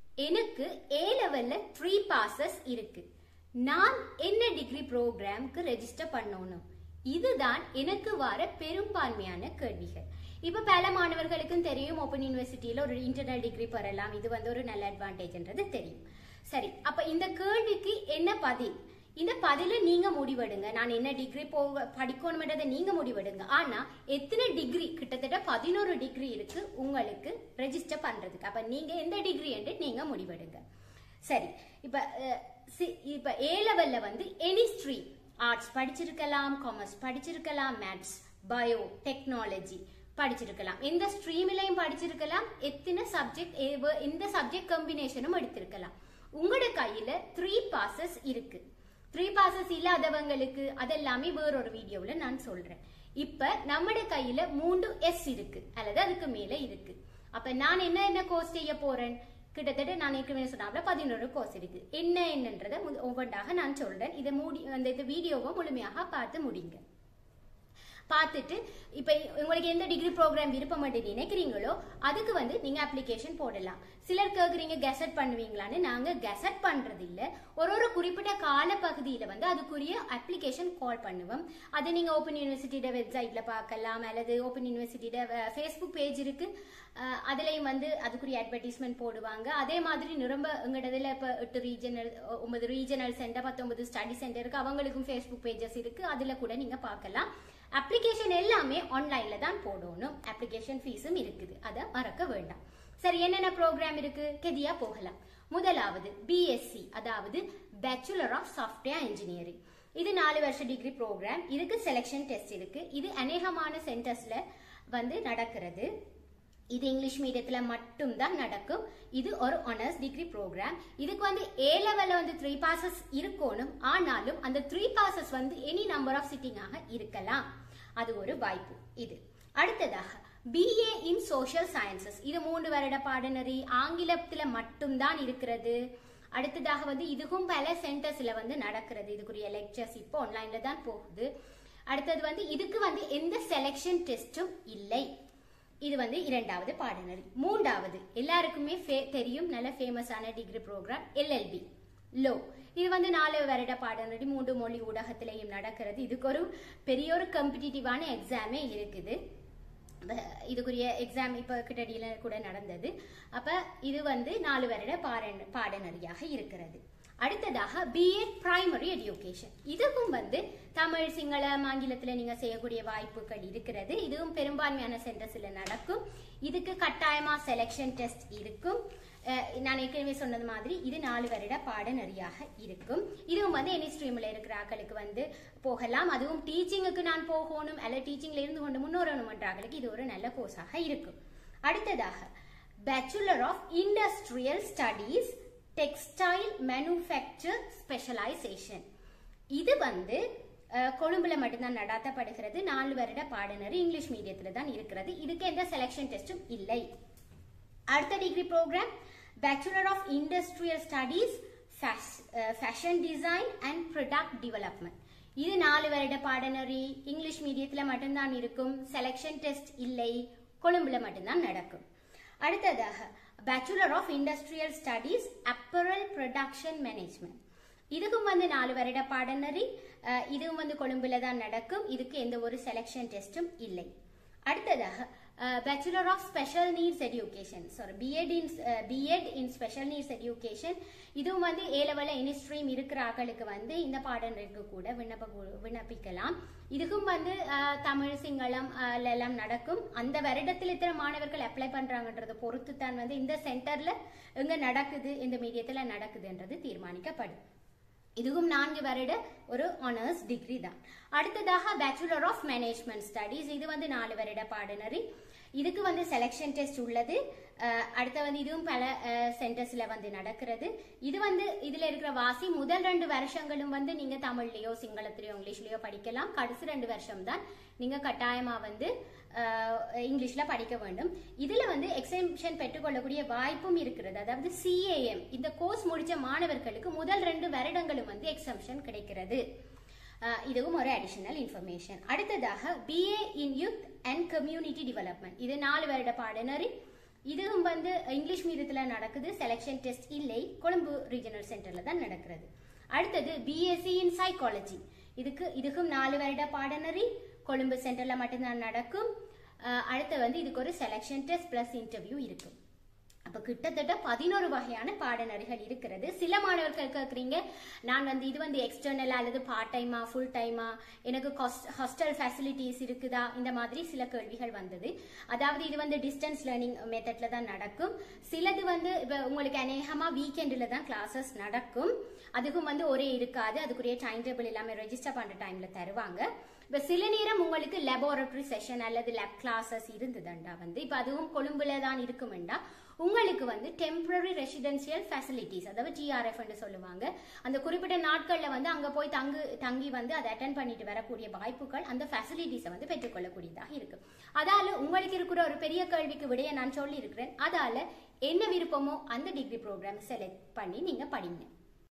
எனக்கு ஏ லெவல்ல three passes இருக்கு நான் என்ன டிகிரி ப்ரோக்ராம்க்கு ரெஜிஸ்டர் பண்ணணும் இதுதான் எனக்கு வர பெரும்பான்மையான கேள்விகள் இப்ப பல மாணவர்களுக்கும் தெரியும் ஓப்பன் யூனிவர்சிட்டியில ஒரு இன்டர்னல் டிகிரி பெறலாம் இது வந்து ஒரு நல்ல அட்வான்டேஜ்ன்றது தெரியும் சரி அப்ப இந்த கேள்விக்கு என்ன பதில் இந்த பதில நீங்க முடிவெடுங்க நான் என்ன டிகிரி போக படிக்கணும்ன்றதை நீங்க முடிவெடுங்க ஆனா எத்தனை டிகிரி கிட்டத்தட்ட பதினோரு டிகிரி இருக்கு உங்களுக்கு ரெஜிஸ்டர் பண்றதுக்கு அப்ப நீங்க எந்த டிகிரி என்று நீங்க முடிவெடுங்க சரி இப்ப அஹ், சி- இப்ப ஏ லெவல்ல வந்து எனி ஸ்ட்ரீம் ஆர்ட்ஸ் படிச்சிருக்கலாம் காமர்ஸ் படிச்சிருக்கலாம் மேத்ஸ் பயோ டெக்னாலஜி படிச்சிருக்கலாம் எந்த ஸ்ட்ரீம்லயும் படிச்சிருக்கலாம் எத்தனை சப்ஜெக்ட் எந்த சப்ஜெக்ட் காம்பினேஷனும் எடுத்திருக்கலாம் உங்களோட கையில த்ரீ பாசஸ் இருக்கு த்ரீ பாசஸ் இல்லாதவங்களுக்கு அதெல்லாமே வேறொரு வீடியோல நான் சொல்றேன் இப்ப நம்மட கையில மூன்று எஸ் இருக்கு அல்லது அதுக்கு மேல இருக்கு அப்ப நான் என்ன என்ன கோர்ஸ் செய்ய போறேன் கிட்டத்தட்ட நான் ஏற்கனவே சொன்னாப்ல பதினோரு கோர்ஸ் இருக்கு என்ன என்னன்றதை மு- ஒவ்வொன்றாக நான் சொல்றேன் இதை மூடி அந்த இந்த வீடியோவை முழுமையாக பார்த்து முடிங்க பார்த்துட்டு இப்போ உங்களுக்கு எந்த டிகிரி ப்ரோக்ராம் விருப்பம் நினைக்கிறீங்களோ அதுக்கு வந்து நீங்க அப்ளிகேஷன் போடலாம் சிலர் கேக்குறீங்க கெசட் பண்ணுவீங்களான்னு நாங்க கெசட் பண்றது இல்ல ஒரு ஒரு குறிப்பிட்ட கால பகுதியில வந்து அதுக்குரிய அப்ளிகேஷன் கால் பண்ணுவோம் அதை நீங்க ஓப்பன் யூனிவர்சிட்டியோட வெப்சைட்ல பார்க்கலாம் அல்லது ஓப்பன் யூனிவர்சிட்டியோட ஃபேஸ்புக் பேஜ் இருக்கு அஹ் அதுலயும் வந்து அதுக்குரிய அட்வர்டைஸ்மெண்ட் போடுவாங்க அதே மாதிரி நிரம்ப எங்கடதுல இப்ப எட்டு ரீஜனல் ஒன்பது ரீஜனல் சென்டர் பத்தொன்பது ஸ்டடி சென்டர் இருக்கு அவங்களுக்கும் ஃபேஸ்புக் பேஜஸ் இருக்கு அதுல கூட நீங்க பார்க்கலாம் அப்ளிகேஷன் எல்லாமே ஆன்லைன்ல தான் போடணும் அப்ளிகேஷன் ஃபீஸும் இருக்குது அதை மறக்க வேண்டாம் சரி என்னென்ன ப்ரோக்ராம் இருக்கு கெதியா போகலாம் முதலாவது பிஎஸ்சி அதாவது பேச்சுலர் ஆஃப் சாஃப்ட்வேர் இன்ஜினியரிங் இது நாலு வருஷ டிகிரி ப்ரோக்ராம் இதுக்கு செலெக்ஷன் டெஸ்ட் இருக்கு இது அநேகமான சென்டர்ஸ்ல வந்து நடக்கிறது இது இங்கிலீஷ் மீடியத்துல மட்டும் தான் நடக்கும் இது ஒரு ஆனர்ஸ் டிகிரி ப்ரோக்ராம் இதுக்கு வந்து ஏ லெவல்ல வந்து த்ரீ பாசஸ் இருக்கணும் ஆனாலும் அந்த த்ரீ பாசஸ் வந்து எனி நம்பர் ஆஃப் சிட்டிங்காக இருக்கலாம் அது ஒரு வாய்ப்பு இது அடுத்ததாக பிஏ இன் சோஷியல் சயின்சஸ் இது மூன்று வருட பாடநெறி ஆங்கிலத்துல மட்டும்தான் இருக்கிறது அடுத்ததாக வந்து இதுவும் பல சென்டர்ஸ்ல வந்து நடக்கிறது இதுக்குரிய லெக்சர்ஸ் இப்போ ஆன்லைன்ல தான் போகுது அடுத்தது வந்து இதுக்கு வந்து எந்த செலெக்ஷன் டெஸ்டும் இல்லை இது வந்து இரண்டாவது பாடநெறி மூன்றாவது எல்லாருக்குமே ஃபே- தெரியும் நல்ல ஃபேமஸான டிகிரி ப்ரோக்ராம் எல்எல்பி லோ இது வந்து நாலு வருட பாடநெறி மூன்று மொழி ஊடகத்திலையும் நடக்கிறது இதுக்கு ஒரு பெரிய ஒரு காம்படிட்டிவான எக்ஸாமே இருக்குது அப்ப இதுக்குரிய எக்ஸாம் இப்போ கிட்டடியில கூட நடந்தது அப்ப இது வந்து நாலு வருட பாட- பாடநெறியாக இருக்கிறது அடுத்ததாக பிஎட் பிரைமரி எஜுகேஷன் இதுவும் வந்து தமிழ் சிங்களம் ஆங்கிலத்துல நீங்க செய்யக்கூடிய வாய்ப்புகள் இருக்கிறது இதுவும் பெரும்பான்மையான சென்டர்ஸ்ல நடக்கும் இதுக்கு கட்டாயமா செலெக்ஷன் டெஸ்ட் இருக்கும் அஹ் நான் ஏற்கனவே சொன்னது மாதிரி இது நாலு வருட பாடநெறியாக இருக்கும் இதுவும் வந்து எனி ஸ்ட்ரீம்ல இருக்கிற ஆட்களுக்கு வந்து போகலாம் அதுவும் டீச்சிங்குக்கு நான் போகணும் அல்ல டீச்சிங்ல இருந்து கொண்டு முன்னேறணும் என்ற ஆட்களுக்கு இது ஒரு நல்ல கோர்ஸாக இருக்கும் அடுத்ததாக bachelor of industrial studies textile manufacture specialisation இது வந்து அஹ், கொழும்புல மட்டும்தான் நடாத்தப்படுகிறது நாலு வருட பாடநெறி இங்கிலீஷ் மீடியத்துல தான் இருக்கிறது இதுக்கு எந்த செலெக்ஷன் டெஸ்டும் இல்லை அடுத்த degree programme bachelor of industrial studies fashion design and product development இது நாலு வருட பாடநெறி இங்கிலீஷ் மீடியத்துல மட்டும்தான் இருக்கும் செலெக்ஷன் டெஸ்ட் இல்லை கொழும்புல மட்டும்தான் நடக்கும் அடுத்ததாக bachelor of industrial studies apparel production management இதுக்கும் வந்து நாலு வருட பாடநெறி அஹ், இதுவும் வந்து கொழும்புல தான் நடக்கும் இதுக்கு எந்த ஒரு செலெக்ஷன் டெஸ்டும் இல்லை அடுத்ததாக bachelor of special needs education sorry BEd in BEd in special needs education இதுவும் வந்து ஏ லெவலில் எனி ஸ்ட்ரீம் இருக்கிற ஆட்களுக்கு வந்து இந்த பாடநெறிக்கு கூட விண்ணப்ப விண்ணப்பிக்கலாம் இதுக்கும் வந்து அஹ், தமிழ் சிங்களம் அஹ், ல எல்லாம் நடக்கும் அந்த வருடத்தில் இத்தனை மாணவர்கள் அப்ளை பண்றாங்கன்றதை பொறுத்து தான் வந்து இந்த சென்டர்ல எங்க நடக்குது இந்த மீடியத்துல நடக்குதுன்றது தீர்மானிக்கப்படும் இதுவும் நான்கு வருட ஒரு ஆனர்ஸ் டிகிரி தான் அடுத்ததாக பேச்சுலர் ஆஃப் மேனேஜ்மெண்ட் ஸ்டடீஸ் இது வந்து நாலு வருட பாடநெறி இதுக்கு வந்து செலெக்ஷன் டெஸ்ட் உள்ளது அஹ், அடுத்த வந்து இதுவும் பல சென்டர்ஸ்ல வந்து நடக்கிறது இது வந்து இதுல இருக்கிற வாசி முதல் ரெண்டு வருஷங்களும் வந்து நீங்க தமிழ்லயோ சிங்களத்திலயோ இங்கிலீஷ்லயோ படிக்கலாம் கடைசி ரெண்டு வருஷம் தான் நீங்க கட்டாயமா வந்து அஹ், இங்கிலீஷ்ல படிக்க வேண்டும் இதுல வந்து எக்ஸாமிஷன் பெற்றுக்கொள்ளக்கூடிய வாய்ப்பும் இருக்கிறது அதாவது சிஏஎம் இந்த கோர்ஸ் முடிச்ச மாணவர்களுக்கு முதல் ரெண்டு வருடங்களும் வந்து எக்ஸம்ஷன் கிடைக்கிறது அஹ், இதுவும் ஒரு அடிஷனல் இன்ஃபர்மேஷன் அடுத்ததாக BA in youth and community development இது நாலு வருட பாடநெறி இதுவும் வந்து இங்கிலீஷ் மீடியத்துல நடக்குது செலெக்ஷன் டெஸ்ட் இல்லை கொழும்பு ரீஜனல் சென்டர்ல தான் நடக்கிறது அடுத்தது பிஎஸ்சி இன் சைக்காலஜி இதுக்கு இதுக்கும் நாலு வருட பாடநெறி கொழும்பு சென்டர்ல மட்டும்தான் நடக்கும் அஹ் அடுத்து வந்து இதுக்கு ஒரு செலெக்ஷன் டெஸ்ட் பிளஸ் இன்டர்வியூ இருக்கும் அப்ப கிட்டத்தட்ட பதினோரு வகையான பாடநெறிகள் இருக்கிறது சில மாணவர்கள் கேட்குறீங்க நான் வந்து இது வந்து எக்ஸ்டர்னல் அல்லது பார்ட் டைமா ஃபுல் டைமா எனக்கு ஹாஸ்டல் ஃபெசிலிட்டிஸ் இருக்குதா இந்த மாதிரி சில கேள்விகள் வந்தது அதாவது இது வந்து டிஸ்டன்ஸ் லேர்னிங் மெத்தட்ல தான் நடக்கும் சிலது வந்து இப்போ உங்களுக்கு அநேகமா வீக்கெண்டில் தான் கிளாஸஸ் நடக்கும் அதுக்கும் வந்து ஒரே இருக்காது அதுக்குரிய டைம் டேபிள் எல்லாமே ரெஜிஸ்டர் பண்ற டைம்ல தருவாங்க இப்ப சில நேரம் உங்களுக்கு லெபார்டரி செஷன் அல்லது லேப் கிளாஸஸ் இருந்ததுண்டா வந்து இப்ப அதுவும் கொழும்புல தான் இருக்குமெண்டா உங்களுக்கு வந்து டெம்பரரி ரெசிடென்சியல் ஃபெசிலிட்டிஸ் அதாவது டிஆர்எஃப் சொல்லுவாங்க அந்த குறிப்பிட்ட நாட்கள்ல வந்து அங்க போய் தங்கு தங்கி வந்து அதை அட்டன் பண்ணிட்டு வரக்கூடிய வாய்ப்புகள் அந்த ஃபெசிலிட்டிஸை வந்து பெற்றுக்கொள்ளக்கூடியதாக இருக்கு அதால உங்களுக்கு இருக்கிற ஒரு பெரிய கேள்விக்கு விடைய நான் சொல்லி இருக்கிறேன் அதால என்ன விருப்பமோ அந்த டிகிரி ப்ரோக்ராம் செலக்ட் பண்ணி நீங்க படிங்க